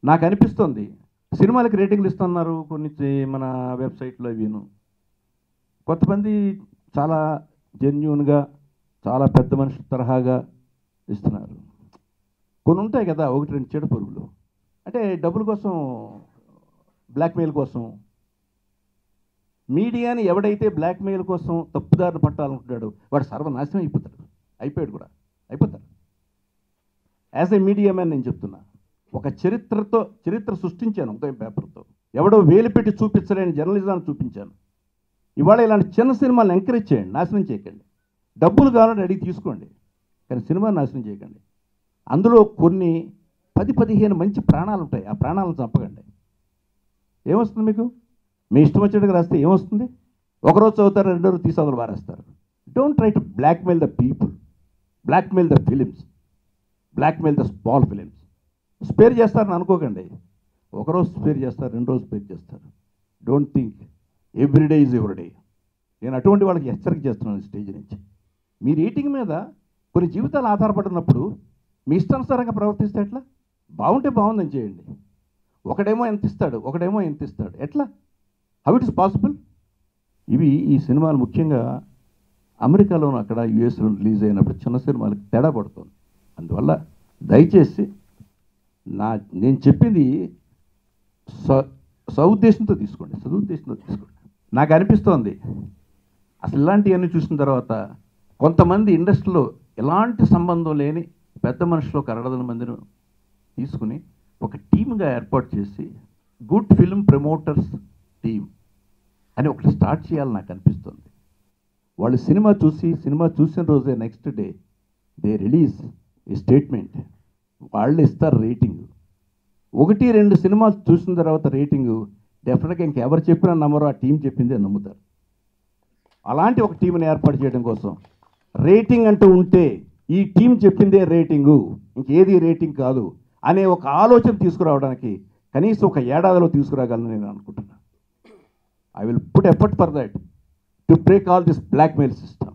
నాకు అనిపిస్తుంది సినిమాలకి రేటింగ్లు ఇస్తున్నారు కొన్ని చే- మన వెబ్సైట్లో విను కొంతమంది చాలా జెన్యున్గా చాలా పెద్ద మనుషుల తరహాగా ఇస్తున్నారు కొన్ని ఉంటాయి కదా ఒకటి రెండు చెడు పురుగులు అంటే డబ్బుల కోసం బ్లాక్మెయిల్ కోసం మీడియాని ఎవడైతే బ్లాక్మెయిల్ కోసం తప్పుదారిని పట్టాలనుకుంటాడో వాడు సర్వనాశనం అయిపోతాడు అయిపోయాడు కూడా అయిపోతాడు యాజ్ ఏ మీడియా మ్యాన్ నేను చెప్తున్నా ఒక చరిత్రతో చరిత్ర సృష్టించాను ఉదయం పేపర్తో ఎవడో వేలు పెట్టి చూపించలేని జర్నలిజాన్ని చూపించాను ఇవాళ ఇలాంటి చిన్న సినిమాలను ఎంకరేజ్ చేయండి నాశనం చేయకండి డబ్బులు కావాలని అడిగి తీసుకోండి కానీ సినిమా నాశనం చేయకండి అందులో కొన్ని పది పదిహేను మంచి ప్రాణాలు ఉంటాయి ఆ ప్రాణాలను చంపకండి ఏమొస్తుంది మీకు మీ ఇష్టం వచ్చినట్టుగా రాస్తే ఏమొస్తుంది ఒకరోజు చదువుతారు రెండో రోజు తీసి అందులో పారేస్తారు don't try to blackmail the people blackmail the films blackmail the small films spare చేస్తారని అనుకోకండి ఒకరోజు స్పేర్ చేస్తారు రెండు రోజు స్పేర్ చేస్తారు don't think everyday is everyday నేను అటువంటి వాళ్ళకి హెచ్చరిక చేస్తున్నాను స్టేజ్ నుంచి మీ రేటింగ్ మీద కొన్ని జీవితాలు ఆధారపడినప్పుడు మీ ఇష్టానుసారంగా ప్రవర్తిస్తే ఎట్లా బాగుంటే బాగుందని చేయండి ఒకడేమో ఎంత ఇస్తాడు ఒకడేమో ఎంత ఇస్తాడు ఎట్లా హౌ ఇట్ ఇస్ పాసిబుల్ ఇవి ఈ సినిమాలు ముఖ్యంగా అమెరికాలోను అక్కడ యుఎస్లో రిలీజ్ అయినప్పుడు చిన్న సినిమాలకు తేడా పడుతుంది అందువల్ల దయచేసి నా నేను చెప్పింది స సదుద్దేశంతో తీసుకోండి సదుద్దేశంతో తీసుకోండి నాకు అనిపిస్తోంది అసలు ఇలాంటివన్నీ చూసిన తర్వాత కొంతమంది ఇండస్ట్రీలో ఎలాంటి సంబంధం లేని పెద్ద మనుషులు ఒక అరడదన మందిని తీసుకుని ఒక టీమ్గా ఏర్పాటు చేసి గుడ్ ఫిల్మ్ ప్రమోటర్స్ టీమ్ అని ఒకటి స్టార్ట్ చేయాలని నాకు అనిపిస్తుంది వాళ్ళు సినిమా చూసి సినిమా చూసిన రోజే next day they release a statement వాళ్ళు ఇస్తారు రేటింగ్ ఒకటి రెండు సినిమాలు చూసిన తర్వాత రేటింగ్ డెఫినెట్గా ఇంకెవరు చెప్పినా నమ్మరు ఆ టీం చెప్పిందే నమ్ముతారు అలాంటి ఒక టీంని ఏర్పాటు చేయడం కోసం రేటింగ్ అంటూ ఉంటే ఈ టీం చెప్పిందే రేటింగు ఇంకేది రేటింగ్ కాదు అనే ఒక ఆలోచన తీసుకురావడానికి కనీసం ఒక ఏడాదిలో తీసుకురాగలను నేను అనుకుంటున్నాను I will put effort for that to break all this blackmail system